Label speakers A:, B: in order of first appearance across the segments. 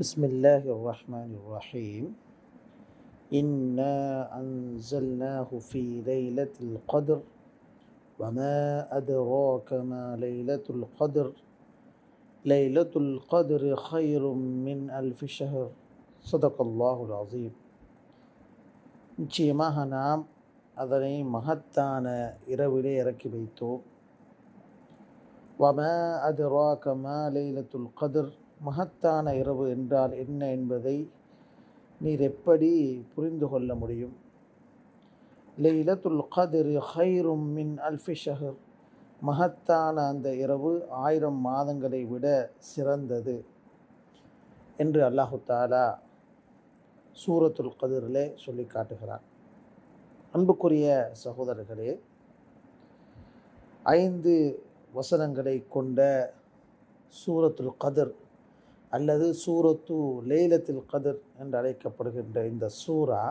A: بسم الله الرحمن الرحيم إنا أنزلناه في ليلة القدر وما أدراك ما ليلة القدر ليلة القدر خير من ألف شهر صدق الله العظيم நிச்சயமாக நாம் அதனை மகத்தான இரவிலே இறக்கி வைத்தோம் வம அதுராக மா லைலத்துல் கதிர் மகத்தான இரவு என்றால் என்ன என்பதை நீர் எப்படி புரிந்து கொள்ள முடியும் லைலத்துல் கதிர் ஹைரும் மின் அல்ஃபி ஷஹர் மகத்தான அந்த இரவு ஆயிரம் மாதங்களை விட சிறந்தது என்று அல்லாஹு தாலா சூரத்துல் கதிரிலே சொல்லி காட்டுகிறார் அன்புக்குரிய சகோதரர்களே ஐந்து வசனங்களை கொண்ட சூரத்துல் கதிர் அல்லது சூரத்து லேலத்தில் கதிர் என்று அழைக்கப்படுகின்ற இந்த சூரா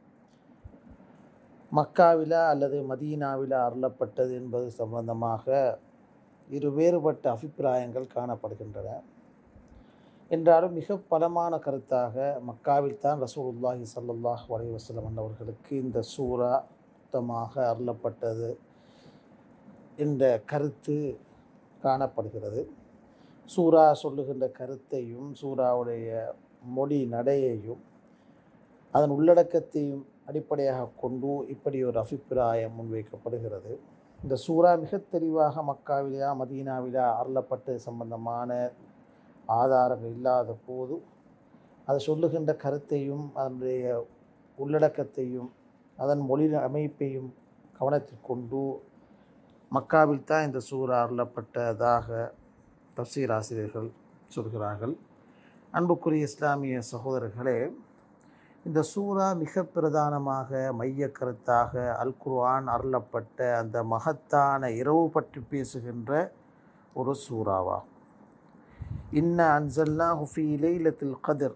A: மக்காவிலா அல்லது மதீனாவிலா அருளப்பட்டது என்பது சம்பந்தமாக இரு வேறுபட்ட அபிப்பிராயங்கள் காணப்படுகின்றன என்றாலும் மிக பலமான கருத்தாக மக்காவில் தான் ரசூலுல்லாஹி சல்லாஹ் அலி வசலம் அவர்களுக்கு இந்த சூறா மொத்தமாக அருளப்பட்டது என்ற கருத்து காணப்படுகிறது சூரா சொல்லுகின்ற கருத்தையும் சூறாவுடைய மொழி நடையையும் அதன் உள்ளடக்கத்தையும் அடிப்படையாக கொண்டு இப்படி ஒரு அபிப்பிராயம் முன்வைக்கப்படுகிறது இந்த சூறா மிக தெளிவாக மக்காவிலா மதீனாவிலா அருளப்பட்டு சம்பந்தமான ஆதாரங்கள் இல்லாத போது அது சொல்லுகின்ற கருத்தையும் அதனுடைய உள்ளடக்கத்தையும் அதன் மொழி அமைப்பையும் கவனத்தில் கொண்டு மக்காவில் தான் இந்த சூறா அருளப்பட்டதாக தப்சீர் ஆசிரியர்கள் சொல்கிறார்கள் அன்புக்குரிய இஸ்லாமிய சகோதரர்களே இந்த சூறா மிக பிரதானமாக மைய கருத்தாக அல் குர்ஆன் அருளப்பட்ட அந்த மகத்தான இரவு பற்றி பேசுகின்ற ஒரு சூறாவாகும் இன்ன அன்சல்லா ஹுஃபி லைலத்தில் கதிர்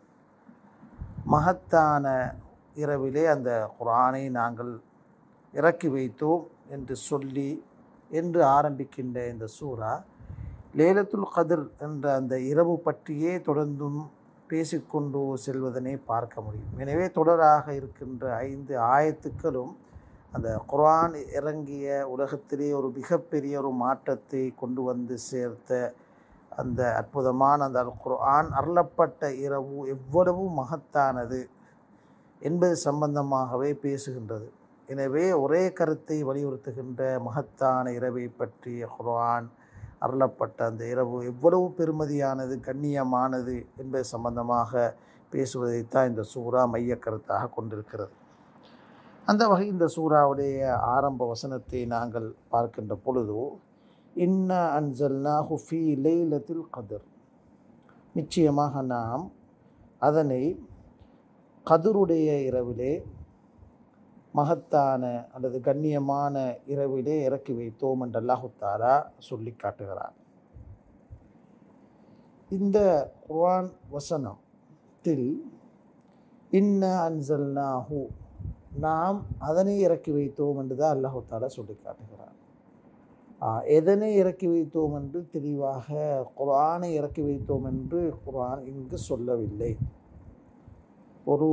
A: மகத்தான இரவிலே அந்த குரானை நாங்கள் இறக்கி வைத்தோம் என்று சொல்லி என்று ஆரம்பிக்கின்ற இந்த சூறா லேலத்துல் கதிர் என்ற அந்த இரவு பற்றியே தொடர்ந்தும் பேசிக்கொண்டு செல்வதனை பார்க்க முடியும் எனவே தொடராக இருக்கின்ற ஐந்து ஆயத்துக்களும் அந்த குரான் இறங்கிய உலகத்திலே ஒரு மிகப்பெரிய ஒரு மாற்றத்தை கொண்டு வந்து சேர்த்த அந்த அற்புதமான அந்த அல் குர்ஆன் அருளப்பட்ட இரவு எவ்வளவு மகத்தானது என்பது சம்பந்தமாகவே பேசுகின்றது எனவே ஒரே கருத்தை வலியுறுத்துகின்ற மகத்தான இரவை பற்றிய குர்ஆன் அருளப்பட்ட அந்த இரவு எவ்வளவு பெருமதியானது கண்ணியமானது என்பது சம்பந்தமாக பேசுவதைத்தான் இந்த சூறா மைய கருத்தாக கொண்டிருக்கிறது அந்த வகை இந்த சூறாவுடைய ஆரம்ப வசனத்தை நாங்கள் பார்க்கின்ற பொழுது இன்ன அன்சல்னா ஹுஃபி லைலத்தில் கதிர் நிச்சயமாக நாம் அதனை கதிருடைய இரவிலே மகத்தான அல்லது கண்ணியமான இரவிலே இறக்கி வைத்தோம் என்று அல்லாஹுத்தாரா சொல்லி காட்டுகிறார் இந்த குர்ஆன் வசனத்தில் இன்ன அன்சல்னாஹு நாம் அதனை இறக்கி வைத்தோம் என்று தான் அல்லாஹு தாலா சொல்லி காட்டுகிறார் எதனை இறக்கி வைத்தோம் என்று தெளிவாக குரானை இறக்கி வைத்தோம் என்று குரான் இங்கு சொல்லவில்லை ஒரு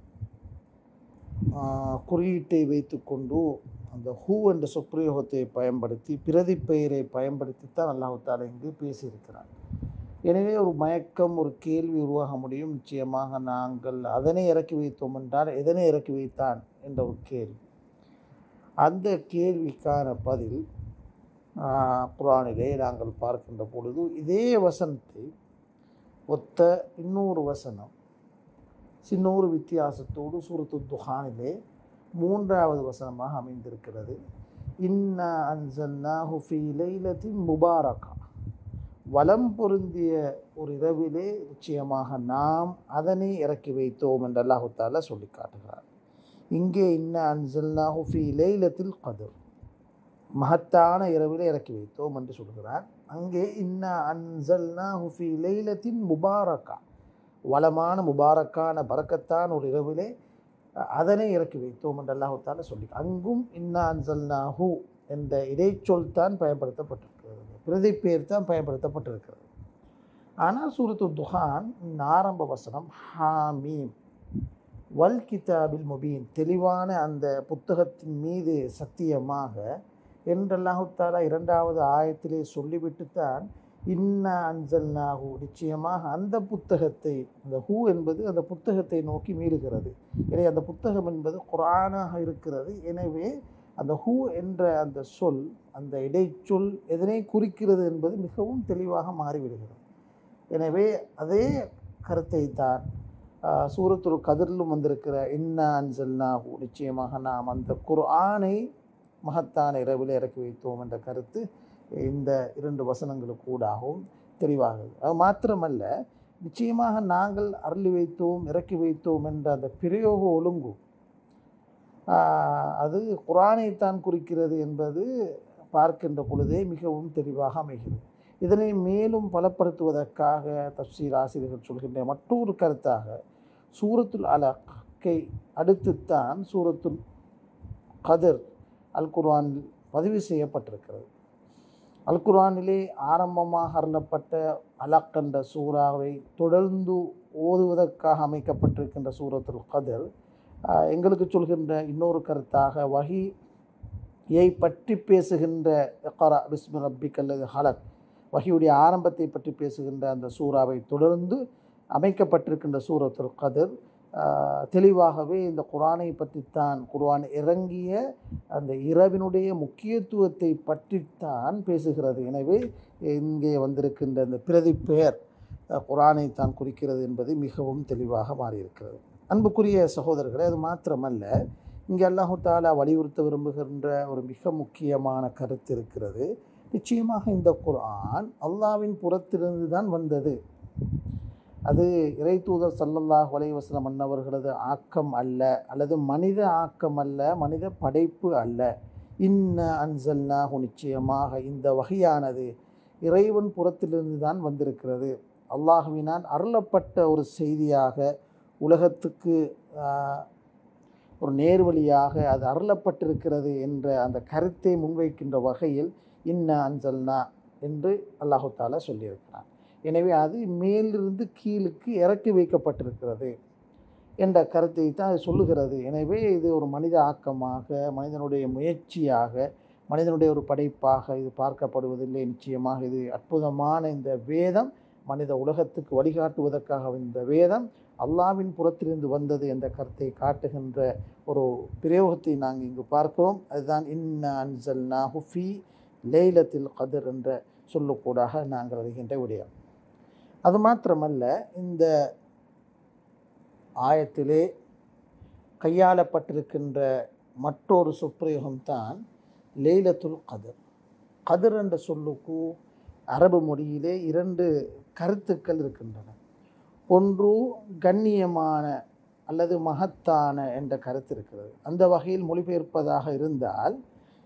A: குறியீட்டை வைத்துக்கொண்டு அந்த ஹூ என்ற சொற்பிரயோகத்தை பயன்படுத்தி பிரதி பெயரை பயன்படுத்தித்தான் அல்லாஹு தாலா இங்கு பேசியிருக்கிறார் எனவே ஒரு மயக்கம் ஒரு கேள்வி உருவாக முடியும் நிச்சயமாக நாங்கள் அதனை இறக்கி வைத்தோம் என்றால் எதனை இறக்கி வைத்தான் என்ற ஒரு கேள்வி அந்த கேள்விக்கான பதில் குரானிலே நாங்கள் பார்க்கின்ற பொழுது இதே வசனத்தை ஒத்த இன்னொரு வசனம் சின்னொரு வித்தியாசத்தோடு சூரத்து துஹானிலே மூன்றாவது வசனமாக அமைந்திருக்கிறது இன்ன அன்சன்னா ஹுஃபி லைலத்தின் முபாரகா வளம் பொருந்திய ஒரு இரவிலே நிச்சயமாக நாம் அதனை இறக்கி வைத்தோம் என்று அல்லாஹு தாலா சொல்லி காட்டுகிறார் இங்கே இன்ன அன்சல்னா ஹுஃபி லைலத்தில் கதிர் மகத்தான இரவிலே இறக்கி வைத்தோம் என்று சொல்கிறார் அங்கே இன்ன அன்சல்னா ஹுஃபி லைலத்தின் முபாரக்கா வளமான முபாரக்கான பறக்கத்தான ஒரு இரவிலே அதனை இறக்கி வைத்தோம் என்று அல்லாஹால சொல்லி அங்கும் இன்னா அன்சல்னா ஹூ என்ற இடைச்சொல் தான் பயன்படுத்தப்பட்டிருக்கிறது பிரதி பேர் தான் பயன்படுத்தப்பட்டிருக்கிறது ஆனால் சூரத்து துஹான் இந்த ஆரம்ப வசனம் ஹாமீம் வல் கிதாபில் முபீன் தெளிவான அந்த புத்தகத்தின் மீது சத்தியமாக என்றல்லாஹுத்தாலா இரண்டாவது ஆயத்திலே சொல்லிவிட்டுத்தான் இன்னா அன்சல்னாஹு நிச்சயமாக அந்த புத்தகத்தை அந்த ஹூ என்பது அந்த புத்தகத்தை நோக்கி மீறுகிறது எனவே அந்த புத்தகம் என்பது குரானாக இருக்கிறது எனவே அந்த ஹூ என்ற அந்த சொல் அந்த இடைச்சொல் எதனை குறிக்கிறது என்பது மிகவும் தெளிவாக மாறிவிடுகிறது எனவே அதே கருத்தை தான் சூரத்துல் கதிரிலும் வந்திருக்கிற இன்னா அன்சல்னாஹு நிச்சயமாக நாம் அந்த குர்ஆனை மகத்தான இரவில் இறக்கி வைத்தோம் என்ற கருத்து இந்த இரண்டு வசனங்களுக்கு கூடாகவும் தெளிவாகுது அது மாத்திரமல்ல நிச்சயமாக நாங்கள் அருளி வைத்தோம் இறக்கி வைத்தோம் என்ற அந்த பிரயோக ஒழுங்கு அது குரானைத்தான் குறிக்கிறது என்பது பார்க்கின்ற பொழுதே மிகவும் தெளிவாக அமைகிறது இதனை மேலும் பலப்படுத்துவதற்காக தப்சீர் ஆசிரியர்கள் சொல்கின்ற மற்றொரு கருத்தாக சூரத்துல் அலக்கை அடுத்துத்தான் சூரத்துல் கதிர் அல் குர்ஆனில் பதிவு செய்யப்பட்டிருக்கிறது அல் குர்ஆனிலே ஆரம்பமாக அருளப்பட்ட அலக் என்ற சூறாவை தொடர்ந்து ஓதுவதற்காக அமைக்கப்பட்டிருக்கின்ற சூரத்துல் கதிர் எங்களுக்கு சொல்கின்ற இன்னொரு கருத்தாக வகியை பற்றி பேசுகின்ற எக்கரா பிஸ்மி ரப்பிக் அல்லது ஹலக் வகியுடைய ஆரம்பத்தை பற்றி பேசுகின்ற அந்த சூறாவை தொடர்ந்து அமைக்கப்பட்டிருக்கின்ற சூரத்துல் கதிர் தெளிவாகவே இந்த குரானை பற்றித்தான் குர்ஆன் இறங்கிய அந்த இரவினுடைய முக்கியத்துவத்தை பற்றித்தான் பேசுகிறது எனவே இங்கே வந்திருக்கின்ற அந்த பிரதி பெயர் குரானை தான் குறிக்கிறது என்பது மிகவும் தெளிவாக மாறியிருக்கிறது அன்புக்குரிய சகோதரர்களே அது மாத்திரமல்ல இங்கே அல்லாஹு தாலா வலியுறுத்த விரும்புகின்ற ஒரு மிக முக்கியமான கருத்து இருக்கிறது நிச்சயமாக இந்த குர்ஆன் அல்லாவின் புறத்திலிருந்து தான் வந்தது அது இறை தூதர் சல்லல்லாஹ் வலைவசலம் அன்னவர்களது ஆக்கம் அல்ல அல்லது மனித ஆக்கம் அல்ல மனித படைப்பு அல்ல இன்ன அன்சல்னாஹு நிச்சயமாக இந்த வகையானது இறைவன் புறத்திலிருந்து தான் வந்திருக்கிறது அல்லாஹுவினால் அருளப்பட்ட ஒரு செய்தியாக உலகத்துக்கு ஒரு நேர்வழியாக அது அருளப்பட்டிருக்கிறது என்ற அந்த கருத்தை முன்வைக்கின்ற வகையில் இன்ன அன்சல்னா என்று அல்லாஹு தாலா சொல்லியிருக்கிறான் எனவே அது மேலிருந்து கீழுக்கு இறக்கி வைக்கப்பட்டிருக்கிறது என்ற கருத்தை தான் அது சொல்லுகிறது எனவே இது ஒரு மனித ஆக்கமாக மனிதனுடைய முயற்சியாக மனிதனுடைய ஒரு படைப்பாக இது பார்க்கப்படுவதில்லை நிச்சயமாக இது அற்புதமான இந்த வேதம் மனித உலகத்துக்கு வழிகாட்டுவதற்காக இந்த வேதம் அல்லாவின் புறத்திலிருந்து வந்தது என்ற கருத்தை காட்டுகின்ற ஒரு பிரயோகத்தை நாங்கள் இங்கு பார்க்கிறோம் அதுதான் இன்ன அன்சல் நாஹுஃபி லேலத்தில் கதிர் என்ற சொல்லக்கூடாக நாங்கள் அறிகின்ற விடயம் அது மாத்திரமல்ல இந்த ஆயத்திலே கையாளப்பட்டிருக்கின்ற மற்றொரு சொற்பிரயோகம்தான் லேலத்துல் கதிர் கதிர் என்ற சொல்லுக்கு அரபு மொழியிலே இரண்டு கருத்துக்கள் இருக்கின்றன ஒன்று கண்ணியமான அல்லது மகத்தான என்ற கருத்து இருக்கிறது அந்த வகையில் மொழிபெயர்ப்பதாக இருந்தால்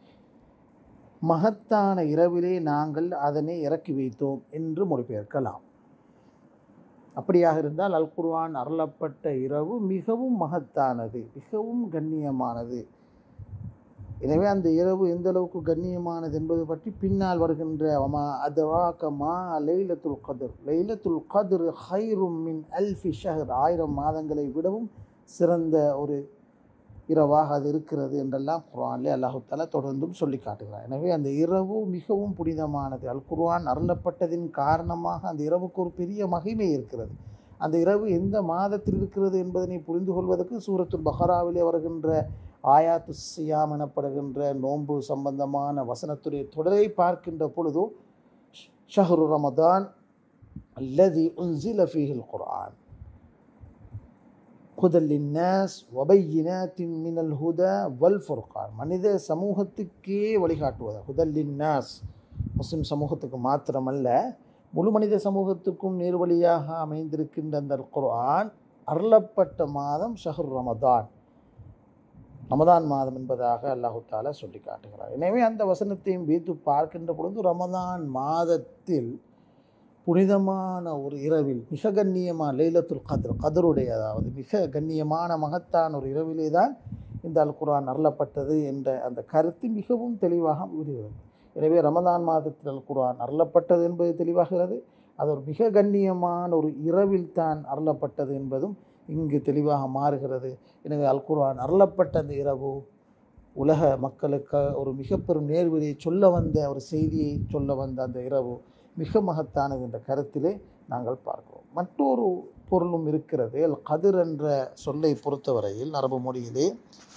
A: மகத்தான இரவிலே நாங்கள் அதனை இறக்கி வைத்தோம் என்று மொழிபெயர்க்கலாம் அப்படியாக இருந்தால் அல் குர்ஆன் அருளப்பட்ட இரவு மிகவும் மகத்தானது மிகவும் கண்ணியமானது எனவே அந்த இரவு எந்த அளவுக்கு கண்ணியமானது என்பது பற்றி பின்னால் வருகின்ற வமா அதராக்கமா லைலத்துல் கதிர் லைலத்துல் கதிர் ஹைரும் மின் அல்ஃபி ஷஹர் ஆயிரம் மாதங்களை விடவும் சிறந்த ஒரு இரவாக அது இருக்கிறது என்றெல்லாம் குர்ஆனிலே அல்லாஹு தாலா தொடர்ந்தும் சொல்லி காட்டுகிறார் எனவே அந்த இரவு மிகவும் புனிதமானது அல் குர்ஆன் அருளப்பட்டதின் காரணமாக அந்த இரவுக்கு ஒரு பெரிய மகிமை இருக்கிறது அந்த இரவு எந்த மாதத்தில் இருக்கிறது என்பதனை புரிந்து கொள்வதற்கு சூரத்துல் பஹராவிலே வருகின்ற ஆயாத்து சியாம் எனப்படுகின்ற நோன்பு சம்பந்தமான வசனத்துடைய தொடரை பார்க்கின்ற பொழுது ஷஹ்ரு ரமதான் அல்லதி உன்சில ஃபீஹில் குர்ஆன் ஹுதல்லின்னாஸ் வபையினாத்தின் மினல் ஹுத வல் ஃபுர்கான் மனித சமூகத்துக்கே வழிகாட்டுவது ஹுதல்லின்னாஸ் முஸ்லிம் சமூகத்துக்கு மாத்திரமல்ல முழு மனித சமூகத்துக்கும் நேர்வழியாக அமைந்திருக்கின்ற அந்த குர்ஆன் அருளப்பட்ட மாதம் ஷஹர் ரமதான் ரமதான் மாதம் என்பதாக அல்லாஹு தாலா சொல்லி காட்டுகிறார் எனவே அந்த வசனத்தையும் வைத்து பார்க்கின்ற பொழுது ரமதான் மாதத்தில் புனிதமான ஒரு இரவில் மிக கண்ணியமான லைலத்துல் கதிர் கதருடைய அதாவது மிக கண்ணியமான மகத்தான ஒரு இரவிலே தான் இந்த அல் குர்ஆன் அருளப்பட்டது என்ற அந்த கருத்து மிகவும் தெளிவாக விடுகிறது எனவே ரமதான் மாதத்தில் அல் குர்ஆன் அருளப்பட்டது என்பது தெளிவாகிறது அது ஒரு மிக கண்ணியமான ஒரு இரவில் தான் அருளப்பட்டது என்பதும் இங்கு தெளிவாக மாறுகிறது எனவே அல் குர்ஆன் அருளப்பட்ட அந்த இரவு உலக மக்களுக்கு ஒரு மிக பெரும் நேர்வழியை சொல்ல வந்த ஒரு செய்தியை சொல்ல வந்த அந்த இரவு மிக மகத்தானது என்ற கருத்திலே நாங்கள் பார்க்கிறோம் மற்றொரு பொருளும் இருக்கிறது அல் கதிர் என்ற சொல்லை பொறுத்தவரையில் அரபு மொழியிலே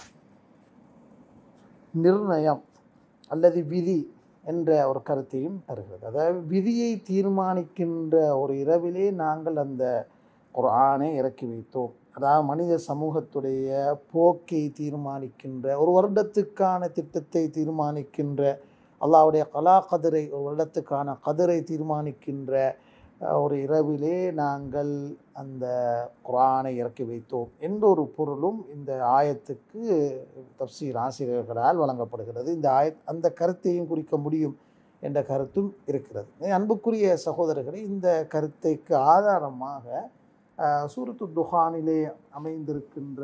A: நிர்ணயம் அல்லது விதி என்ற ஒரு கருத்தையும் தருகிறது அதாவது விதியை தீர்மானிக்கின்ற ஒரு இரவிலே நாங்கள் அந்த குர்ஆனை இறக்கி வைத்தோம் அதாவது மனித சமூகத்துடைய போக்கை தீர்மானிக்கின்ற ஒரு வருடத்துக்கான திட்டத்தை தீர்மானிக்கின்ற அல்லாஹ்வுடைய கலா கதிரை ஒரு வருடத்துக்கான கதிரை தீர்மானிக்கின்ற அஹ், ஒரு இரவிலே நாங்கள் அந்த குர்ஆனை இறக்கி வைத்தோம் என்ற ஒரு பொருளும் இந்த ஆயத்துக்கு தப்சீர் ஆசிரியர்களால் வழங்கப்படுகிறது இந்த ஆய அந்த கருத்தையும் குறிக்க முடியும் என்ற கருத்தும் இருக்கிறது அன்புக்குரிய சகோதரர்களே இந்த கருத்தைக்கு ஆதாரமாக அஹ், சூரத்து துஹானிலே அமைந்திருக்கின்ற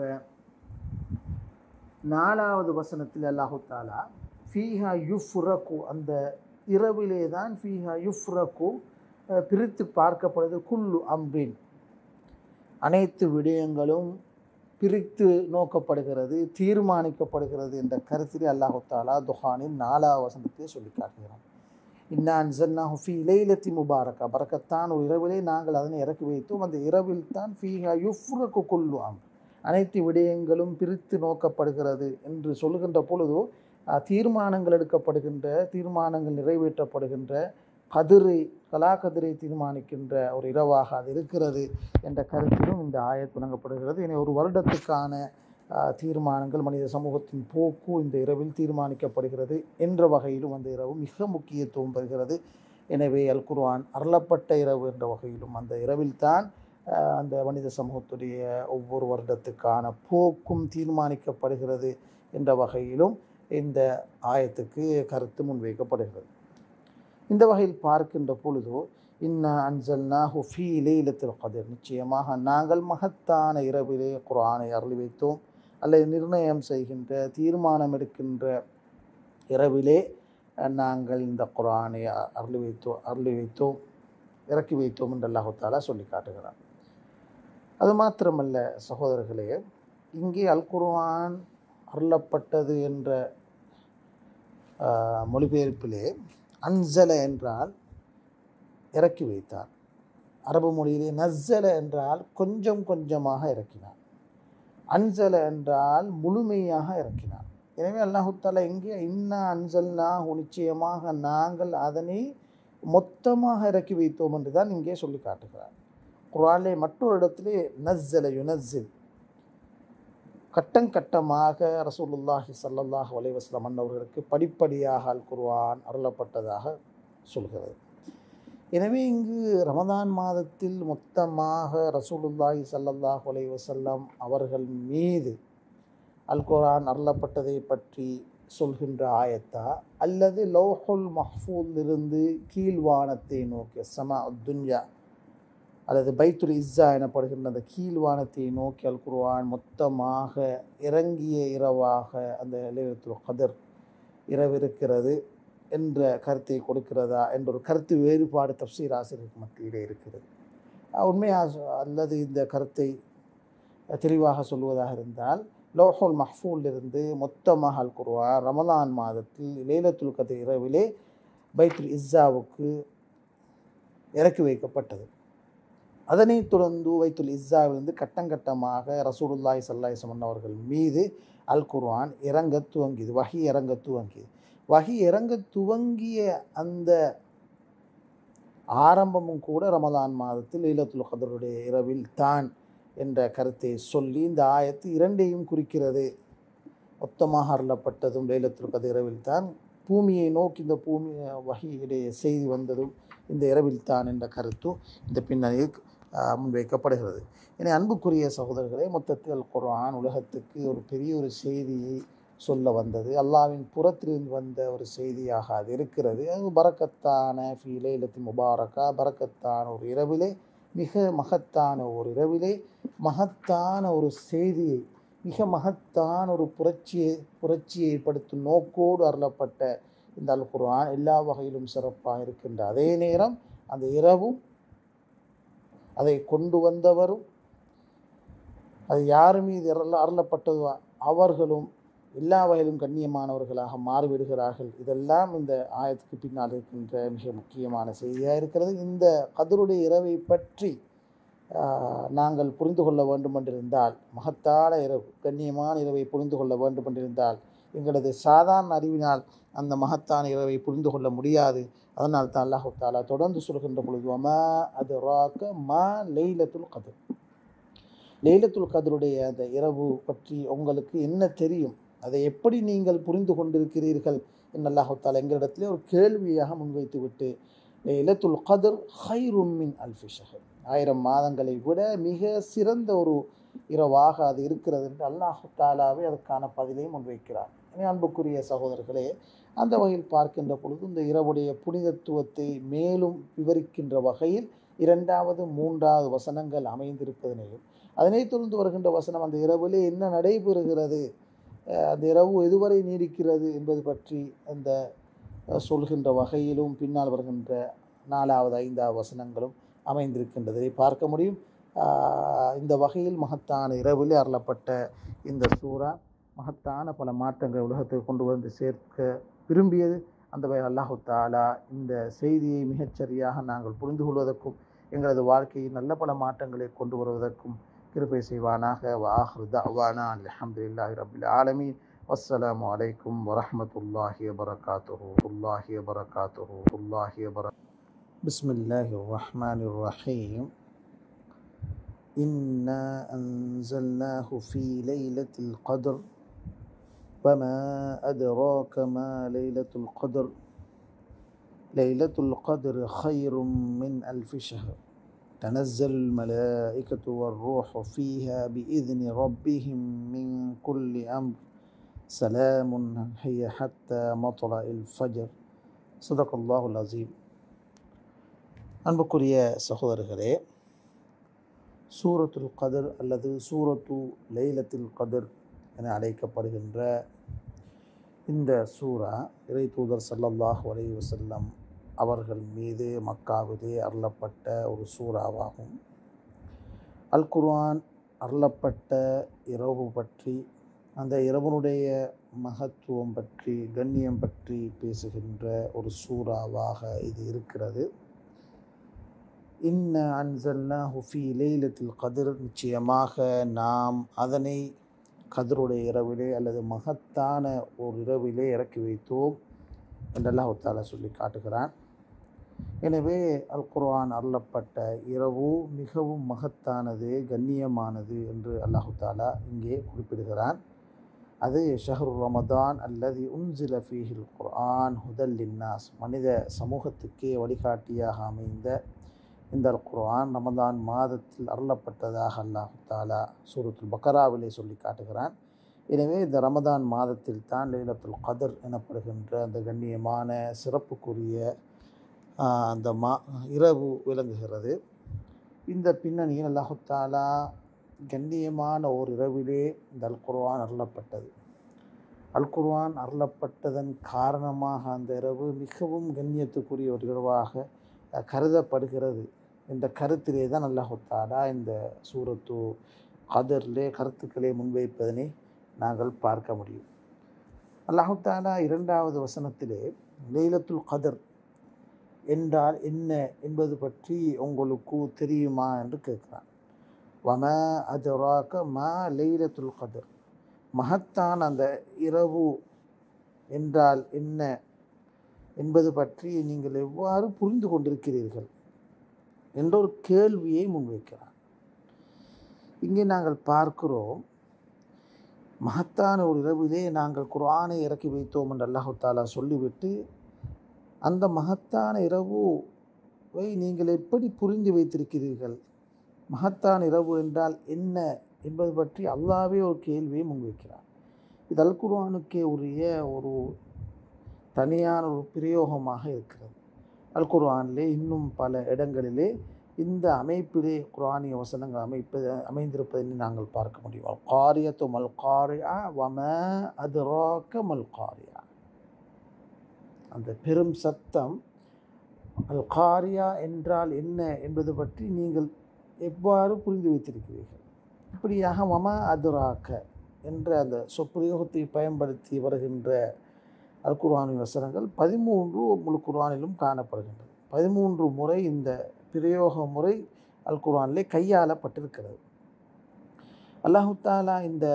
A: நாலாவது வசனத்தில் அல்லாஹு தாலா ஃபீஹா யுஃப்ரகு அந்த இரவிலே தான் ஃபீஹா யுஃப்ரகு அஹ், பிரித்து பார்க்கப்படுது குல்லு அம்பின் அனைத்து விடயங்களும் பிரித்து நோக்கப்படுகிறது தீர்மானிக்கப்படுகிறது என்ற கருத்திலே அல்லாஹு தாலா துஹானின் நாலாவது வசனத்திலே சொல்லி காட்டுகிறான் இன்னா அன்சல்னாஹு ஃபீ லைலத்தி முபாரக்கா பரக்கத்தான் ஒரு இரவிலே நாங்கள் அதனை இறக்கி வைத்தோம் அந்த இரவில் தான் ஃபீஹா யுஃப்ரகு குல்லு அம் அனைத்து விடயங்களும் பிரித்து நோக்கப்படுகிறது என்று சொல்லுகின்ற பொழுது அஹ், தீர்மானங்கள் எடுக்கப்படுகின்ற தீர்மானங்கள் நிறைவேற்றப்படுகின்ற கதிரை கலாகதிரை தீர்மானிக்கின்ற ஒரு இரவாக அது இருக்கிறது என்ற கருத்திலும் இந்த ஆயத் வழங்கப்படுகிறது எனவே ஒரு வருடத்துக்கான அஹ், தீர்மானங்கள் மனித சமூகத்தின் போக்கு இந்த இரவில் தீர்மானிக்கப்படுகிறது என்ற வகையிலும் அந்த இரவு மிக முக்கியத்துவம் பெறுகிறது எனவே அல் குர்ஆன் அருளப்பட்ட இரவு என்ற வகையிலும் அந்த இரவில்தான் அஹ், அந்த மனித சமூகத்துடைய ஒவ்வொரு வருடத்துக்கான போக்கும் தீர்மானிக்கப்படுகிறது என்ற வகையிலும் இந்த ஆயத்துக்கு கருத்து முன்வைக்கப்படுகிறது இந்த வகையில் பார்க்கின்ற பொழுது இன்னா அன்சல்னாஹு ஃபீ லைலத்தில் கதிர் நிச்சயமாக நாங்கள் மகத்தான இரவிலே குர்ஆனை அருளி வைத்தோம் அல்லது நிர்ணயம் செய்கின்ற தீர்மானம் எடுக்கின்ற இரவிலே அஹ், நாங்கள் இந்த குர்ஆனை அ- அருளி வைத்தோம் அருளி வைத்தோம் இறக்கி வைத்தோம் என்று அல்லாஹு தாலா சொல்லி காட்டுகிறார் அது மாத்திரமல்ல சகோதரர்களே இங்கே அல் குர்ஆன் அருளப்பட்டது என்ற ஆஹ், மொழிபெயர்ப்பிலே அன்சல என்றால் இறக்கி வைத்தார் அரபு மொழியிலே நஸ்ஸல என்றால் கொஞ்சம் கொஞ்சமாக இறக்கினார் அன்சல என்றால் முழுமையாக இறக்கினார் எனவே அல்லாஹு தாலா எங்கே இன்னா அன்சல்னா நிச்சயமாக நாங்கள் அதனை மொத்தமாக இறக்கி வைத்தோம் என்று தான் இங்கே சொல்லி காட்டுகிறார் குர்ஆனிலே மற்றொரு இடத்திலே நஸ்ஸல யுனஸ்ஸில் கட்டம் கட்டமாக ரசூலுல்லாஹி ஸல்லல்லாஹு அலைஹி வஸல்லம் அன்னவர்களுக்கு படிப்படியாக அல் குர்ஆன் அருளப்பட்டதாக சொல்கிறது எனவே இங்கு ரமதான் மாதத்தில் மொத்தமாக ரசூலுல்லாஹி ஸல்லல்லாஹு அலைஹி வஸல்லம் அவர்கள் மீது அல் குர்ஆன் அருளப்பட்டதை பற்றி சொல்கின்ற ஆயத்தா அல்லது லௌஹுல் மஹ்ஃபூலிருந்து கீழ்வானத்தை நோக்கி சமா துன்யா அல்லது பைத்துல் இஸ்ஸா எனப்படுகின்ற அந்த கீழ்வானத்தை நோக்கி அல் குர்ஆன் மொத்தமாக இறங்கிய இரவாக அந்த லைலத்துல் கதர் இரவு இருக்கிறது என்ற கருத்தை கொடுக்கிறதா என்ற ஒரு கருத்து வேறுபாடு தப்சீர் ஆசிரியருக்கு மத்தியிலே இருக்கிறது அஹ் உண்மையா சொ- அல்லது இந்த கருத்தை தெளிவாக சொல்வதாக இருந்தால் லோஹுல் மஹ்ஃபூலிருந்து மொத்தமாக அல் குர்ஆன் ரமலான் மாதத்தில் லைலத்துல் கதர் இரவிலே பைத்துல் இஸ்ஸாவுக்கு இறக்கி வைக்கப்பட்டது அதனைத் தொடர்ந்து வைத்துல் இஸ்ஸாவிலிருந்து கட்டங்கட்டமாக ரசூலுல்லாஹி ஸல்லல்லாஹு அலைஹி வஸல்லம் அவர்கள் மீது அல் குர்ஆன் இறங்க துவங்கியது வஹி இறங்க துவங்கியது வஹி இறங்க துவங்கிய அந்த ஆரம்பமும் கூட ரமலான் மாதத்தில் லீலத்துல் கதருடைய இரவில் தான் என்ற கருத்தை சொல்லி இந்த ஆயத்து இரண்டையும் குறிக்கிறது மொத்தமாக அருளப்பட்டதும் லைலத்துல் கதர் இரவில் தான் பூமியை நோக்கி இந்த பூமி வகையுடைய செய்தி வந்ததும் இந்த இரவில் தான் என்ற கருத்தும் இந்த பின்னணியில் ஆஹ், முன்வைக்கப்படுகிறது என அன்புக்குரிய சகோதரர்களே மொத்தத்தில் அல் குர்ஆன் உலகத்துக்கு ஒரு பெரிய ஒரு செய்தியை சொல்ல வந்தது அல்லாவின் புறத்திலிருந்து வந்த ஒரு செய்தியாக அது இருக்கிறது அது பரக்கத்தான ஃபீ லைலத்தி முபாரக்கா பரக்கத்தான ஒரு இரவிலே மிக மகத்தான ஒரு இரவிலே மகத்தான ஒரு செய்தியை மிக மகத்தான ஒரு புரட்சியை புரட்சியை ஏற்படுத்தும் நோக்கோடு அருளப்பட்ட இந்த அல் குர்ஆன் எல்லா வகையிலும் சிறப்பாக இருக்கின்ற அதே நேரம் அந்த இரவும் அதை கொண்டு வந்தவரும் அது யார் மீது அருள அருளப்பட்டதோ அவர்களும் எல்லா வகையிலும் கண்ணியமானவர்களாக மாறிவிடுகிறார்கள் இதெல்லாம் இந்த ஆயத்துக்கு பின்னால் இருக்கின்ற மிக முக்கியமான செய்தியாக இருக்கிறது இந்த கதருடைய இரவை பற்றி ஆஹ், நாங்கள் புரிந்து கொள்ள வேண்டும் என்றிருந்தால் மகத்தான இரவு கண்ணியமான இரவை புரிந்து கொள்ள வேண்டும் என்றிருந்தால் எங்களது சாதாரண அறிவினால் அந்த மகத்தான இரவை புரிந்து கொள்ள முடியாது அதனால் தான் அல்லாஹு தாலா தொடர்ந்து சொல்கின்ற பொழுது அமா அது ராக்க மா லெய்லத்துல் கதர் லெய்லத்துல் கதருடைய அந்த இரவு பற்றி உங்களுக்கு என்ன தெரியும் அதை எப்படி நீங்கள் புரிந்து கொண்டிருக்கிறீர்கள் என்று அல்லாஹு தாலா எங்களிடத்திலே ஒரு கேள்வியாக முன்வைத்து விட்டு லெய்லத்துல் கதர் ஹைரும் மின் அல்ஃபி ஷஹர் ஆயிரம் மாதங்களை விட மிக சிறந்த ஒரு இரவாக அது இருக்கிறது என்று அல்லாஹு தாலாவே அதற்கான பதிலை முன்வைக்கிறார் எனவே அன்புக்குரிய சகோதரர்களே அந்த வகையில் பார்க்கின்ற பொழுது இந்த இரவுடைய புனிதத்துவத்தை மேலும் விவரிக்கின்ற வகையில் இரண்டாவது மூன்றாவது வசனங்கள் அமைந்திருப்பதனையும் அதனைத் தொடர்ந்து வருகின்ற வசனம் அந்த இரவிலே என்ன நடைபெறுகிறது அஹ் அந்த இரவு எதுவரை நீடிக்கிறது என்பது பற்றி அந்த அஹ், சொல்கின்ற வகையிலும் பின்னால் வருகின்ற நாலாவது ஐந்தாவது வசனங்களும் அமைந்திருக்கின்றதை பார்க்க முடியும் ஆஹ், இந்த வகையில் மகத்தான இரவிலே அருளப்பட்ட இந்த சூறா மகத்தான பல மாற்றங்களை உலகத்துக்கு கொண்டு வந்து சேர்க்க விரும்பியது அந்த வகையில் அல்லாஹு தாலா இந்த செய்தியை மிகச்சரியாக நாங்கள் புரிந்து கொள்வதற்கும் எங்களது வாழ்க்கையில் நல்ல பல மாற்றங்களை கொண்டு வருவதற்கும் கிருபை செய்வானாக வாஹ்ரு தஅவானா அல்ஹம்துலில்லாஹி ரபில் ஆலமீன் வஸ்ஸலாமு அலைக்கும் வரஹ்மத்துல்லாஹி வபரகாத்துஹு அல்லாஹி வபரகாத்துஹு அல்லாஹி வபர பிஸ்மில்லாஹிர் ரஹ்மானிர் ரஹீம் إنا أنزلناه في ليلة القدر وما أدراك ما ليلة القدر ليلة القدر خير من ألف شهر تنزل الملائكة والروح فيها بإذن ربهم من كل أمر سلام هي حتى مطلع الفجر صدق الله العظيم அன்புக்குரிய சகோதரர்களே சூரத்துல் கதர் அல்லது சூரத்து லைலத்துல் கதர் என அழைக்கப்படுகின்ற இந்த சூரா இறை தூதர் ஸல்லல்லாஹு அலைஹி வஸல்லம் அவர்கள் மீது மக்காவிலே அருளப்பட்ட ஒரு சூறாவாகும் அல் குர்ஆன் அருளப்பட்ட இரவு பற்றி அந்த இரவனுடைய மகத்துவம் பற்றி கண்ணியம் பற்றி பேசுகின்ற ஒரு சூறாவாக இது இருக்கிறது இன்ன அன்சல்னாஹு ஃபீ லைலத்தில் கதிர் நிச்சயமாக நாம் அதனை கதிருடைய இரவிலே அல்லது மகத்தான ஒரு இரவிலே இறக்கி வைத்தோம் என்று அல்லாஹ் தாலா சொல்லி காட்டுகிறான் எனவே அல் குர்ஆன் அருளப்பட்ட இரவு மிகவும் மகத்தானது கண்ணியமானது என்று அல்லாஹு தாலா இங்கே குறிப்பிடுகிறான் அது ஷஹரு ரமதான் அல்லது உன்சில ஃபீஹில் குர்ஆன் ஹுதல் லின்னாஸ் மனித சமூகத்துக்கே வழிகாட்டியாக அமைந்த இந்த அல் குர்ஆன் ரமதான் மாதத்தில் அருளப்பட்டதாக அல்லாஹு தாலா சூரத்துல் பக்கராவிலே சொல்லி காட்டுகிறான் எனவே இந்த ரமதான் மாதத்தில் தான் லைலத்துல் கதர் எனப்படுகின்ற அந்த கண்ணியமான சிறப்புக்குரிய ஆஹ், அந்த மா இரவு விளங்குகிறது இந்த பின்னணியில் அல்லாஹு தாலா கண்ணியமான ஒரு இரவிலே இந்த அல் குர்ஆன் அருளப்பட்டது அல் குர்ஆன் அருளப்பட்டதன் காரணமாக அந்த இரவு மிகவும் கண்ணியத்துக்குரிய ஒரு இரவாக அஹ், கருதப்படுகிறது என்ற கருத்திலே தான் அல்லாஹு தாலா இந்த சூரத்து கதர்லே கருத்துக்களை முன்வைப்பதனை நாங்கள் பார்க்க முடியும் அல்லாஹு தாலா இரண்டாவது வசனத்திலே லைலத்துல் கதர் என்றால் என்ன என்பது பற்றி உங்களுக்கு தெரியுமா என்று கேட்கிறான் வம அதுராக மா லைலத்துல் கதர் மகத்தான் அந்த இரவு என்றால் என்ன என்பது பற்றி நீங்கள் எவ்வாறு புரிந்து கொண்டிருக்கிறீர்கள் என்ற ஒரு கேள்வியை முன்வைக்கிறான் இங்கே நாங்கள் பார்க்கிறோம் மகத்தான ஒரு இரவிலே நாங்கள் குர்ஆனை இறக்கி வைத்தோம் என்று அல்லாஹு தாலா சொல்லிவிட்டு அந்த மகத்தான இரவுவை நீங்கள் எப்படி புரிந்து வைத்திருக்கிறீர்கள் மகத்தான இரவு என்றால் என்ன என்பது பற்றி அல்லாவே ஒரு கேள்வியை முன்வைக்கிறார் இது அல் குர்ஆனுக்கே உரிய ஒரு தனியான ஒரு பிரயோகமாக இருக்கிறது அல் குர்ஆனிலே இன்னும் பல இடங்களிலே இந்த அமைப்பிலே குர்ஆனிய வசனங்கள் அமைப்பது அமைந்திருப்பதை நாங்கள் பார்க்க முடியும் அல் காரியத்து மல் காரியா வம அதுராக்க மல் காரியா அந்த பெரும் சத்தம் அல் காரியா என்றால் என்ன என்பது பற்றி நீங்கள் எவ்வாறு புரிந்து வைத்திருக்கிறீர்கள் இப்படியாக மம அதுராக்க என்ற அந்த சொற்பிரயோகத்தை பயன்படுத்தி வருகின்ற அல் குர்ஆனின் வசனங்கள் பதிமூன்று முழு குர்ஆனிலும் காணப்படுகின்றது பதிமூன்று முறை இந்த பிரயோக முறை அல் குர்ஆனிலே கையாளப்பட்டிருக்கிறது அல்லாஹு தாலா இந்த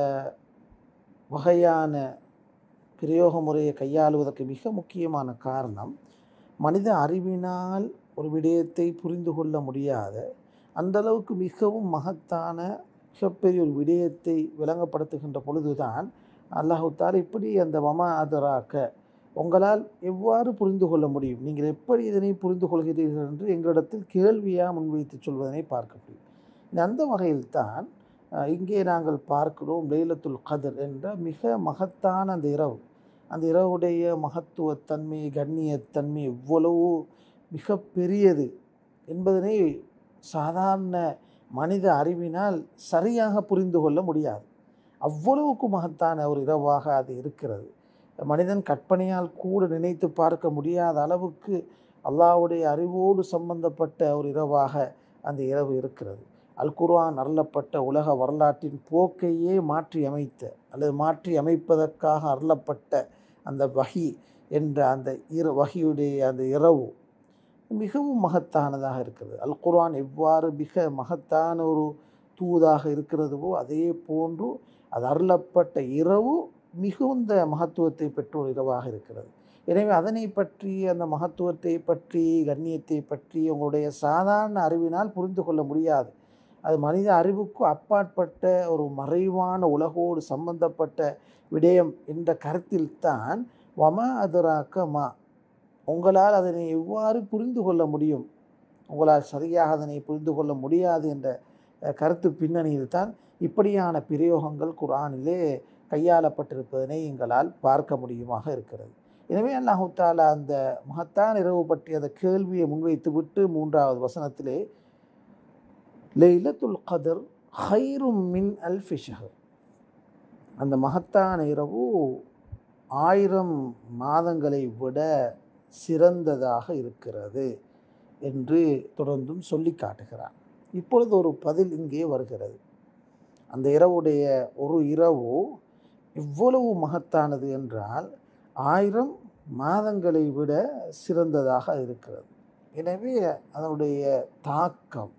A: வகையான பிரயோக முறையை கையாளுவதற்கு மிக முக்கியமான காரணம் மனித அறிவினால் ஒரு விடயத்தை புரிந்து கொள்ள முடியாத அந்த அளவுக்கு மிகவும் மகத்தான மிகப்பெரிய ஒரு விடயத்தை விளங்கப்படுத்துகின்ற பொழுதுதான் அல்லாஹு தாலா இப்படி அந்த மம ஆதராக்க உங்களால் எவ்வாறு புரிந்து கொள்ள முடியும் நீங்கள் எப்படி இதனை புரிந்து கொள்கிறீர்கள் என்று எங்களிடத்தில் கேள்வியாக முன்வைத்து சொல்வதனை பார்க்க முடியும் இந்த அந்த வகையில்தான் அஹ், இங்கே நாங்கள் பார்க்கிறோம் லைலத்துல் கதர் என்ற மிக மகத்தான அந்த இரவு அந்த இரவுடைய மகத்துவத்தன்மை கண்ணியத்தன்மை எவ்வளவு மிக பெரியது என்பதனை சாதாரண மனித அறிவினால் சரியாக புரிந்து கொள்ள முடியாது அவ்வளவுக்கு மகத்தான ஒரு இரவாக அது இருக்கிறது மனிதன் கற்பனையால் கூட நினைத்து பார்க்க முடியாத அளவுக்கு அல்லாஹ்வுடைய அறிவோடு சம்பந்தப்பட்ட ஒரு இரவாக அந்த இரவு இருக்கிறது அல் குர்ஆன் அருளப்பட்ட உலக வரலாற்றின் போக்கையே மாற்றி அமைத்த அல்லது மாற்றி அமைப்பதற்காக அருளப்பட்ட அந்த வகி என்ற அந்த இரு வகியுடைய அந்த இரவு மிகவும் மகத்தானதாக இருக்கிறது அல் குர்ஆன் எவ்வாறு மிக மகத்தான ஒரு தூதாக இருக்கிறதுவோ அதே போன்று அது அருளப்பட்ட இரவு மிகுந்த மகத்துவத்தை பெற்ற ஒரு இரவாக இருக்கிறது எனவே அதனை பற்றி அந்த மகத்துவத்தை பற்றி கண்ணியத்தை பற்றி உங்களுடைய சாதாரண அறிவினால் புரிந்து கொள்ள முடியாது அது மனித அறிவுக்கு அப்பாற்பட்ட ஒரு மறைவான உலகோடு சம்பந்தப்பட்ட விடயம் என்ற கருத்தில்தான் வம அதுராக்க மா உங்களால் அதனை எவ்வாறு புரிந்து கொள்ள முடியும் உங்களால் சரியாக அதனை புரிந்து கொள்ள முடியாது என்ற அஹ், கருத்து பின்னணியில் தான் இப்படியான பிரயோகங்கள் குர்ஆனிலே கையாளப்பட்டிருப்பதனை எங்களால் பார்க்க முடியுமாக இருக்கிறது எனவே அல்லாஹு தாலா அந்த மகத்தான இரவு பற்றிய அந்த கேள்வியை முன்வைத்து விட்டு மூன்றாவது வசனத்திலே லைலத்துல் கதர் ஹைரும் மின் அல்ஃபி ஷஹர் அந்த மகத்தான இரவு ஆயிரம் மாதங்களை விட சிறந்ததாக இருக்கிறது என்று தொடர்ந்தும் சொல்லி காட்டுகிறார் இப்பொழுது ஒரு பதில் இங்கே வருகிறது அந்த இரவுடைய ஒரு இரவு எவ்வளவு மகத்தானது என்றால் ஆயிரம் மாதங்களை விட சிறந்ததாக இருக்கிறது எனவே அதனுடைய தாக்கம்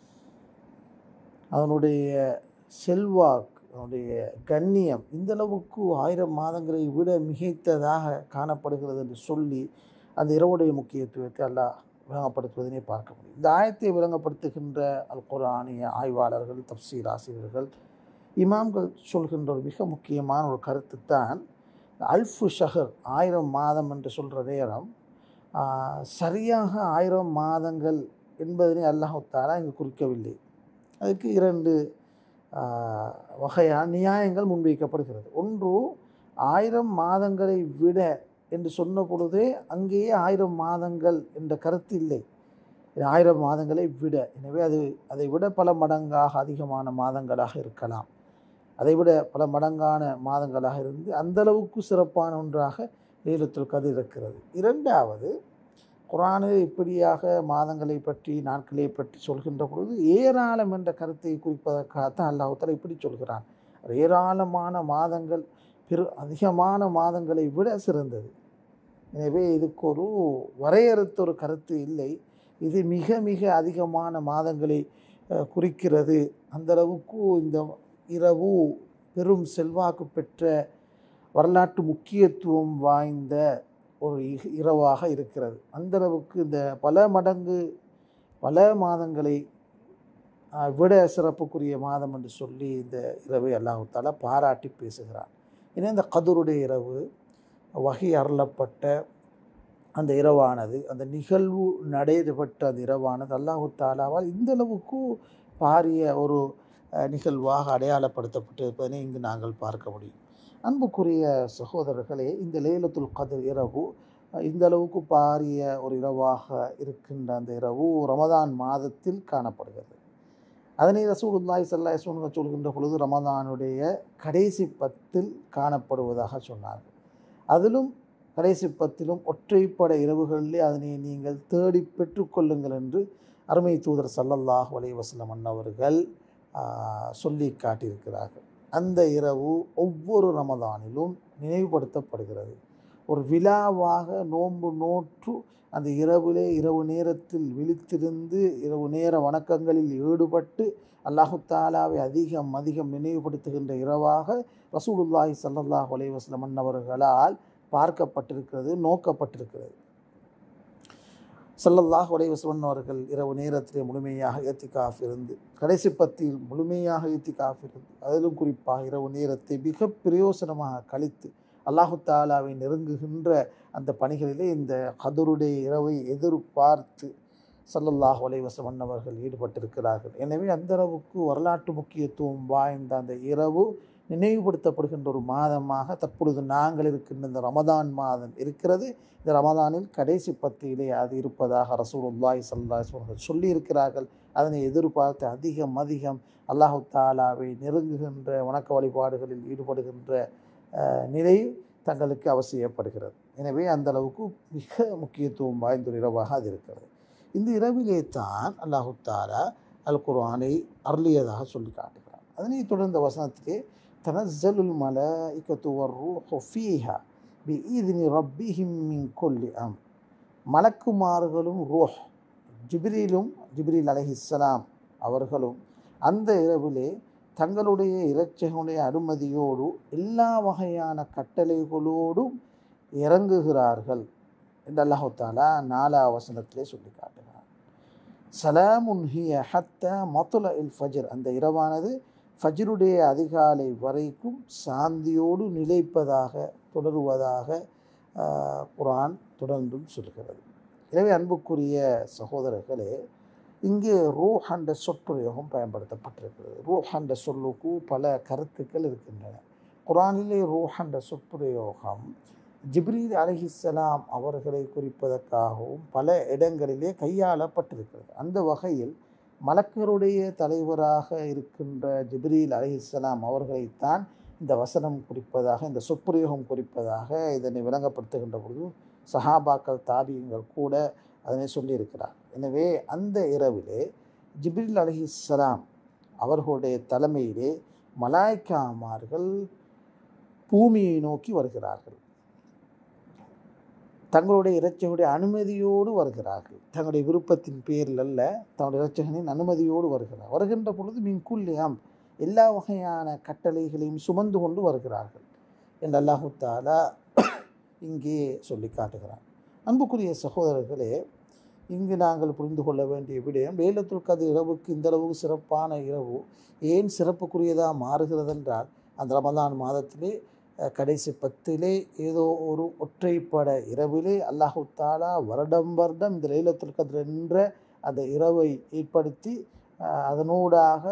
A: அதனுடைய செல்வாக்கு அதனுடைய கண்ணியம் இந்த அளவுக்கு ஆயிரம் மாதங்களை விட மிகைத்ததாக காணப்படுகிறது என்று சொல்லி அந்த இரவுடைய முக்கியத்துவத்தை அல்லாஹ் விளங்கப்படுத்துவதனை பார்க்க முடியும் இந்த ஆயத்தை விளங்கப்படுத்துகின்ற அல் குர்ஆனிய ஆய்வாளர்கள் தப்சீர் ஆசிரியர்கள் இமாம்கள் சொல்கின்ற ஒரு மிக முக்கியமான ஒரு கருத்து தான் அல்ஃபு ஷஹர் ஆயிரம் மாதம் என்று சொல்கிற நேரம் ஆஹ், சரியாக ஆயிரம் மாதங்கள் என்பதனை அல்லாஹு தாலா இங்கு குறிக்கவில்லை அதுக்கு இரண்டு ஆஹ், வகையான நியாயங்கள் முன்வைக்கப்படுகிறது ஒன்று ஆயிரம் மாதங்களை விட என்று சொன்ன பொழுதே அங்கேயே ஆயிரம் மாதங்கள் என்ற கருத்து இல்லை இது ஆயிரம் மாதங்களை விட எனவே அது அதை விட பல மடங்காக அதிகமான மாதங்களாக இருக்கலாம் அதை விட பல மடங்கான மாதங்களாக இருந்து அந்த அளவுக்கு சிறப்பான ஒன்றாக லீலத்துல் கதிர் இருக்கிறது இரண்டாவது குரானில் இப்படியாக மாதங்களை பற்றி நாட்களை பற்றி சொல்கின்ற பொழுது ஏராளம் என்ற கருத்தை குறிப்பதற்காகத்தான் அல்லாஹால இப்படி சொல்கிறான் அது ஏராளமான மாதங்கள் பெரு அதிகமான மாதங்களை விட சிறந்தது எனவே இதுக்கு ஒரு வரையறுத்த ஒரு கருத்து இல்லை இது மிக மிக அதிகமான மாதங்களை அஹ், குறிக்கிறது அந்த அளவுக்கு இந்த இரவு பெரும் செல்வாக்கு பெற்ற வரலாற்று முக்கியத்துவம் வாய்ந்த ஒரு இ- இரவாக இருக்கிறது அந்த அளவுக்கு இந்த பல மடங்கு பல மாதங்களை ஆஹ், விட சிறப்புக்குரிய மாதம் என்று சொல்லி இந்த இரவை அல்லாஹு தாலா பாராட்டி பேசுகிறார் ஏன்னா இந்த கதருடைய இரவு வகை அருளப்பட்ட அந்த இரவானது அந்த நிகழ்வு நடைபெற்ற அந்த இரவானது அல்லாஹு தாலாவால் இந்த அளவுக்கு பாரிய ஒரு அஹ், நிகழ்வாக அடையாளப்படுத்தப்பட்டிருப்பதனை இங்கு நாங்கள் பார்க்க முடியும் அன்புக்குரிய சகோதரர்களே இந்த லேலத்துல் கதிர் இரவு அஹ், இந்த அளவுக்கு பாரிய ஒரு இரவாக இருக்கின்ற அந்த இரவு ரமதான் மாதத்தில் காணப்படுகிறது அதனை ரசூலுல்லாஹி ஸல்லல்லாஹு அலைஹி வஸல்லம் சொல்கின்ற பொழுது ரமதானுடைய கடைசி பத்தில் காணப்படுவதாக சொன்னார்கள் அதிலும் கடைசி பத்திலும் ஒற்றைப்படை இரவுகளிலே அதனை நீங்கள் தேடி பெற்றுக்கொள்ளுங்கள் என்று அருமை தூதர் சல்லல்லாஹு அலைஹி வஸல்லம் அன்னவர்கள் சொல்லி காட்டியிருக்கிறார்கள் அந்த இரவு ஒவ்வொரு ரமதானிலும் நினைவுபடுத்தப்படுகிறது ஒரு விழாவாக நோன்பு நோற்று அந்த இரவிலே இரவு நேரத்தில் விழித்திருந்து இரவு நேர வணக்கங்களில் ஈடுபட்டு அல்லாஹு தாலாவை அதிகம் அதிகம் நினைவுபடுத்துகின்ற இரவாக ரசூலுல்லாஹி சல்லல்லாஹு அலைஹி வஸல்லம் அன்னவர்களால் பார்க்கப்பட்டிருக்கிறது நோக்கப்பட்டிருக்கிறது சல்லல்லாஹ் உடைவசவன் அவர்கள் இரவு நேரத்திலே முழுமையாக ஏத்திகாஃப் இருந்து கடைசி பத்தியில் முழுமையாக ஏத்திகாஃப் இருந்து அதிலும் குறிப்பாக இரவு நேரத்தை மிக பிரயோசனமாக கழித்து அல்லாஹு தாலாவை நெருங்குகின்ற அந்த பணிகளிலே இந்த கதருடைய இரவை எதிர்பார்த்து சல்லல்லாஹ் உலைவசவன் அவர்கள் ஈடுபட்டிருக்கிறார்கள் எனவே அந்த அளவுக்கு வரலாற்று முக்கியத்துவம் வாய்ந்த அந்த இரவு நினைவுபடுத்தப்படுகின்ற ஒரு மாதமாக தற்பொழுது நாங்கள் இருக்கின்ற இந்த ரமதான் மாதம் இருக்கிறது இந்த ரமதானில் கடைசி பத்தியிலே அது இருப்பதாக ரசூலுல்லாய் சல்லாஸ் அவர்கள் சொல்லியிருக்கிறார்கள் அதனை எதிர்பார்த்து அதிகம் அதிகம் அல்லாஹு தாலாவை நெருங்குகின்ற வணக்க வழிபாடுகளில் ஈடுபடுகின்ற நிலை தங்களுக்கு அவசியப்படுகிறது எனவே அந்த அளவுக்கு மிக முக்கியத்துவம் வாய்ந்த ஒரு இரவாக அது இருக்கிறது இந்த இரவிலே தான் அல்லாஹு தாலா அல் குர்ஆனை அருளியதாக சொல்லி காட்டுகிறார் அதனைத் தொடர்ந்த வசனத்திலே தனஸ்ஸலுல் மலாயிகத்து வர்ரூஹு ஃபீஹா பிஇذن ரப்பிஹிம் மின் குல்லி அம் மலக்குமார்களும் ரோஹ் ஜிப்ரீலும் ஜிப்ரீல் அலைஹிஸ்ஸலாம் அவர்களும் அந்த இரவிலே தங்களுடைய இறைச்சகனுடைய அனுமதியோடு எல்லா வகையான கட்டளைகளோடும் இறங்குகிறார்கள் என்று அல்லாஹு தாலா நாலா வசனத்திலே சொல்லி காட்டுகிறார் சலாமுன் ஹிய ஹத்த மத்துல இல் ஃபஜர் அந்த இரவானது ஃபஜ்ருடைய அதிகாலை வரைக்கும் சாந்தியோடு நிலைப்பதாக தொடருவதாக குரான் தொடர்ந்தும் சொல்கிறது எனவே அன்புக்குரிய சகோதரர்களே இங்கே ரூஹ் என்ற சொற்பிரயோகம் பயன்படுத்தப்பட்டிருக்கிறது ரூஹ் என்ற சொல்லுக்கு பல கருத்துக்கள் இருக்கின்றன குரானிலே ரூஹ் என்ற சொற்பிரயோகம் ஜிப்ரீல் அலிஹிஸ்லாம் அவர்களை குறிப்பதற்காகவும் பல இடங்களிலே கையாளப்பட்டிருக்கிறது அந்த வகையில் மலக்கருடைய தலைவராக இருக்கின்ற ஜிப்ரீல் அலிஹிஸ்லாம் அவர்களைத்தான் இந்த வசனம் குறிப்பதாக இந்த சொற்பிரயோகம் குறிப்பதாக இதனை விளங்கப்படுத்துகின்ற பொழுது சஹாபாக்கள் தாபியங்கள் கூட அதனை சொல்லியிருக்கிறார் எனவே அந்த இரவிலே ஜிப்ரில் அலிஹிஸ்லாம் அவர்களுடைய தலைமையிலே மலாய்க்காமார்கள் பூமியை நோக்கி வருகிறார்கள் தங்களுடைய இறைச்சகனுடைய அனுமதியோடு வருகிறார்கள் தங்களுடைய விருப்பத்தின் பேரில் அல்ல தங்களுடைய இறைச்சகனின் அனுமதியோடு வருகிறார் வருகின்ற பொழுது மின்குல்லியாம் எல்லா வகையான கட்டளைகளையும் சுமந்து கொண்டு வருகிறார்கள் என்று அல்லாஹு தாலா இங்கே சொல்லி காட்டுகிறார் அன்புக்குரிய சகோதரர்களே இங்கு நாங்கள் புரிந்து கொள்ள வேண்டிய விடயம் வேலத்துல் கது இரவுக்கு இந்த அளவுக்கு சிறப்பான இரவு ஏன் சிறப்புக்குரியதாக மாறுகிறது என்றால் அந்த ரமதான் மாதத்திலே கடைசி பத்திலே ஏதோ ஒரு ஒற்றைப்பட இரவிலே அல்லாஹு தாலா வருடம் வருடம் இந்த லைலத்துல் கதிர் என்ற அந்த இரவை ஏற்படுத்தி அதனூடாக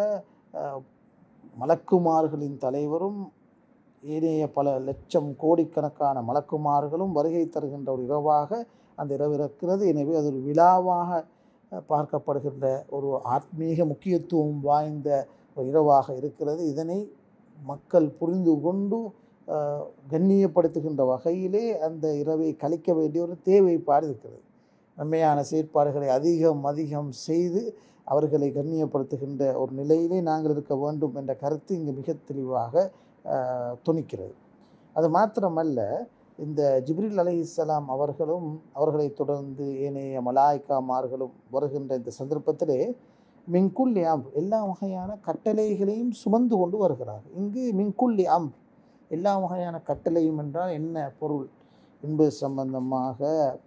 A: மலக்குமார்களின் தலைவரும் ஏனைய பல லட்சம் கோடிக்கணக்கான மலக்குமார்களும் வருகை தருகின்ற ஒரு இரவாக அந்த இரவு இருக்கிறது எனவே அது ஒரு விழாவாக பார்க்கப்படுகின்ற ஒரு ஆத்மீக முக்கியத்துவம் வாய்ந்த ஒரு இரவாக இருக்கிறது இதனை மக்கள் புரிந்து கொண்டு கண்ணியப்படுத்துகின்ற வகையிலே அந்த இரவை கழிக்க வேண்டிய ஒரு தேவைப்பாடு இருக்கிறது நன்மையான செயற்பாடுகளை அதிகம் அதிகம் செய்து அவர்களை கண்ணியப்படுத்துகின்ற ஒரு நிலையிலே நாங்கள் இருக்க வேண்டும் என்ற கருத்து இங்கு மிக தெளிவாக துணிக்கிறது அது மாத்திரமல்ல இந்த ஜிப்ரில் அலி இஸ்லாம் அவர்களும் அவர்களை தொடர்ந்து ஏனைய மலாய்க்காமார்களும் வருகின்ற இந்த சந்தர்ப்பத்திலே மின்குல்லி அம் எல்லா வகையான கட்டளைகளையும் சுமந்து கொண்டு வருகிறார் இங்கு மின்குல்லி அம் எல்லா வகையான கட்டளையும் என்றால் என்ன பொருள் என்பது சம்பந்தமாக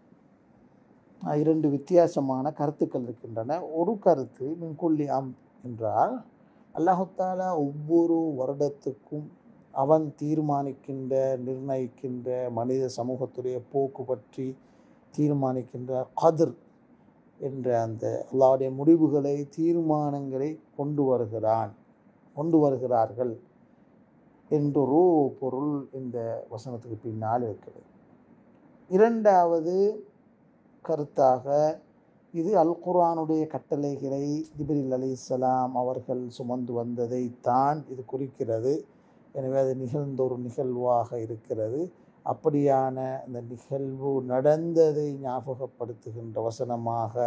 A: இரண்டு வித்தியாசமான கருத்துக்கள் இருக்கின்றன ஒரு கருத்து மின்குல்லி அம் என்றால் அல்லாஹாலா ஒவ்வொரு வருடத்துக்கும் அவன் தீர்மானிக்கின்ற நிர்ணயிக்கின்ற மனித சமூகத்துடைய போக்கு பற்றி தீர்மானிக்கின்ற கதிர் என்ற அந்த அல்லாவுடைய முடிவுகளை தீர்மானங்களை கொண்டு வருகிறான் கொண்டு வருகிறார்கள் என்றொரு பொருள் இந்த வசனத்துக்கு பின்னால் இருக்கிறது இரண்டாவது கருத்தாக இது அல் குர்ஆனுடைய கட்டளைகளை ஜிப்ரில் அலி இஸ்லாம் அவர்கள் சுமந்து வந்ததை தான் இது குறிக்கிறது எனவே அது நிகழ்ந்த ஒரு நிகழ்வாக இருக்கிறது அப்படியான அந்த நிகழ்வு நடந்ததை ஞாபகப்படுத்துகின்ற வசனமாக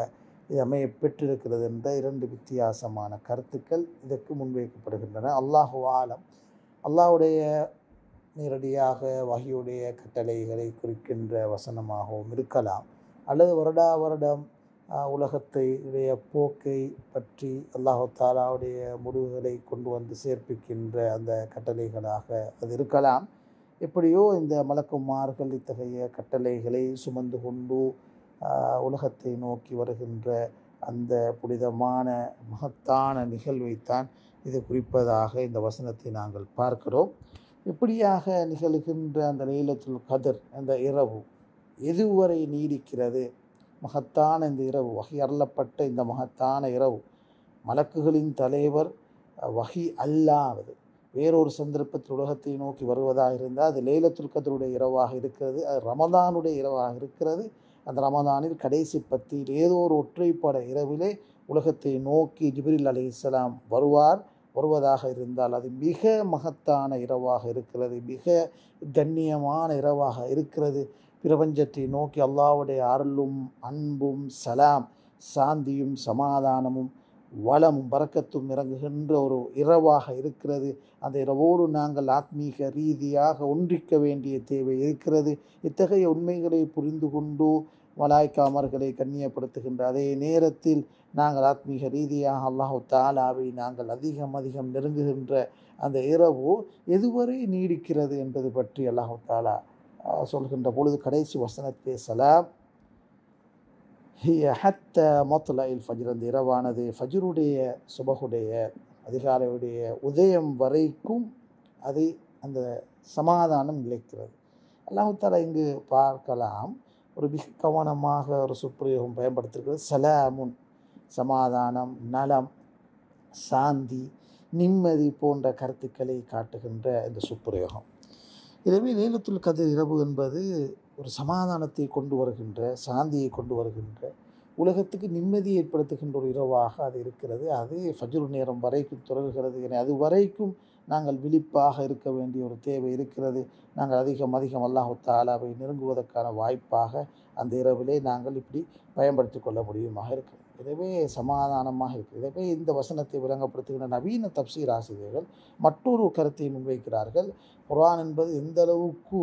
A: இது அமைய பெற்றிருக்கிறது என்ற இரண்டு வித்தியாசமான கருத்துக்கள் இதற்கு முன்வைக்கப்படுகின்றன அல்லாஹு ஆலம் அல்லாஹுடைய நேரடியாக வகையுடைய கட்டளைகளை குறிக்கின்ற வசனமாகவும் இருக்கலாம் அல்லது வருடா வருடம் உலகத்தை உடைய போக்கை பற்றி அல்லாஹு தாலாவுடைய முடிவுகளை கொண்டு வந்து சேர்ப்பிக்கின்ற அந்த கட்டளைகளாக அது இருக்கலாம் எப்படியோ இந்த மலக்குமார்கள் இத்தகைய கட்டளைகளை சுமந்து கொண்டு உலகத்தை நோக்கி வருகின்ற அந்த புனிதமான மகத்தான நிகழ்வைத்தான் இது குறிப்பதாக இந்த வசனத்தை நாங்கள் பார்க்கிறோம் இப்படியாக நிகழ்கின்ற அந்த நீலத்துல் கதிர் அந்த இரவு எதுவரை நீடிக்கிறது மகத்தான இந்த இரவு வகை அருளப்பட்ட இந்த மகத்தான இரவு மலக்குகளின் தலைவர் வகை அல்லாவது வேறொரு சந்தர்ப்பத்தில் உலகத்தை நோக்கி வருவதாக இருந்தால் அது லேலத்துல் கதருடைய இரவாக இருக்கிறது அது ரமதானுடைய இரவாக இருக்கிறது அந்த ரமதானில் கடைசி பத்தியில் ஏதோ ஒரு ஒற்றைப்பட இரவிலே உலகத்தை நோக்கி ஜிபிரில் அலி இஸ்லாம் வருவார் வருவதாக இருந்தால் அது மிக மகத்தான இரவாக இருக்கிறது மிக கண்ணியமான இரவாக இருக்கிறது பிரபஞ்சத்தை நோக்கி அல்லாவுடைய அருளும் அன்பும் சலாம் சாந்தியும் சமாதானமும் வளமும் பறக்கத்தும் இறங்குகின்ற ஒரு இரவாக இருக்கிறது அந்த இரவோடு நாங்கள் ஆத்மீக ரீதியாக ஒன்றிக்க வேண்டிய தேவை இருக்கிறது இத்தகைய உண்மைகளை புரிந்து கொண்டு மலாய்க்காமர்களை கண்ணியப்படுத்துகின்ற அதே நேரத்தில் நாங்கள் ஆத்மீக ரீதியாக அல்லாஹு தாலாவை நாங்கள் அதிகம் அதிகம் நெருங்குகின்ற அந்த இரவு எதுவரை நீடிக்கிறது என்பது பற்றி அல்லாஹு தாலா சொல்கின்ற பொழுது கடைசி வசனத்தே சலாம் ஹிய ஹத்த மொத்தல இல் ஃபஜ்ர் அந்த இரவானது ஃபஜ்ருடைய சுபகுடைய அதிகாலையுடைய உதயம் வரைக்கும் அது அந்த சமாதானம் நிலைக்கிறது அல்லாஹாலா இங்கு பார்க்கலாம் ஒரு மிக கவனமாக ஒரு சுப்பிரயோகம் பயன்படுத்திருக்கிறது சலாமுன் சமாதானம் நலம் சாந்தி நிம்மதி போன்ற கருத்துக்களை காட்டுகின்ற இந்த சுப்பிரயோகம் எனவே லேலத்துல் கதிர் இரவு என்பது ஒரு சமாதானத்தை கொண்டு வருகின்ற சாந்தியை கொண்டு வருகின்ற உலகத்துக்கு நிம்மதி ஏற்படுத்துகின்ற ஒரு இரவாக அது இருக்கிறது அது ஃபஜ்ரு நேரம் வரைக்கும் தொடர்கிறது என அது வரைக்கும் நாங்கள் விழிப்பாக இருக்க வேண்டிய ஒரு தேவை இருக்கிறது நாங்கள் அதிகம் அதிகம் அல்லாஹு தாலாவை நெருங்குவதற்கான வாய்ப்பாக அந்த இரவிலே நாங்கள் இப்படி பயன்படுத்தி கொள்ள முடியுமாக இருக்கிறது எனவே சமாதானமாக இருக்குது எனவே இந்த வசனத்தை விளங்கப்படுத்துகின்ற நவீன தப்சீர் ஆசிரியர்கள் மற்றொரு கருத்தை முன்வைக்கிறார்கள் குரான் என்பது எந்த அளவுக்கு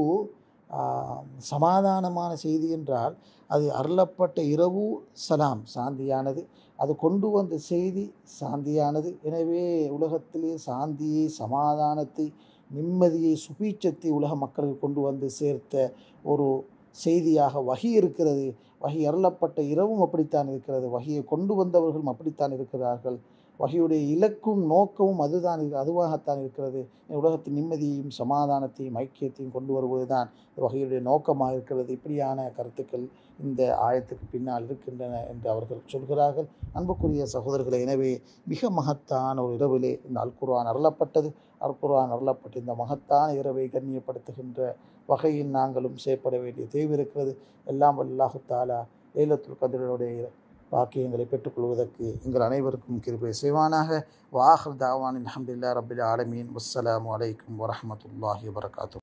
A: சமாதானமான செய்தி என்றால் அது அருளப்பட்ட இரவு சலாம் சாந்தியானது அது கொண்டு வந்த செய்தி சாந்தியானது எனவே உலகத்திலே சாந்தியை சமாதானத்தை நிம்மதியை சுபீட்சத்தை உலக மக்களுக்கு கொண்டு வந்து சேர்த்த ஒரு செய்தியாக வகி இருக்கிறது வகி அருளப்பட்ட இரவும் அப்படித்தான் இருக்கிறது வகையை கொண்டு வந்தவர்களும் அப்படித்தான் இருக்கிறார்கள் வகையுடைய இலக்கும் நோக்கமும் அதுதான் அதுவாகத்தான் இருக்கிறது உலகத்தின் நிம்மதியையும் சமாதானத்தையும் ஐக்கியத்தையும் கொண்டு வருவது தான் வகையுடைய நோக்கமாக இருக்கிறது இப்படியான கருத்துக்கள் இந்த ஆயத்துக்கு பின்னால் இருக்கின்றன என்று அவர்கள் சொல்கிறார்கள் அன்புக்குரிய சகோதரர்களை எனவே மிக மகத்தான ஒரு இரவிலே இந்த அல்குர்வான் அருளப்பட்டது அல்குர்வான் அருளப்பட்ட இந்த மகத்தான இரவை கண்ணியப்படுத்துகின்ற வகையில் நாங்களும் செயற்பட வேண்டிய தேவை இருக்கிறது எல்லாம் வல்லாஹு தாலா லேலத்துல் கதிரனுடைய வாக்கியங்களை பெற்றுக்கொள்வதற்கு எங்கள் அனைவருக்கும் கிருபை செய்வானாக வாஹர் தாவானின் அஹமதுல்லா ரபில் ஆலமீன் வஸ்ஸலாமு அலைக்கும் வரமத்துல்லாஹி வரகாத்து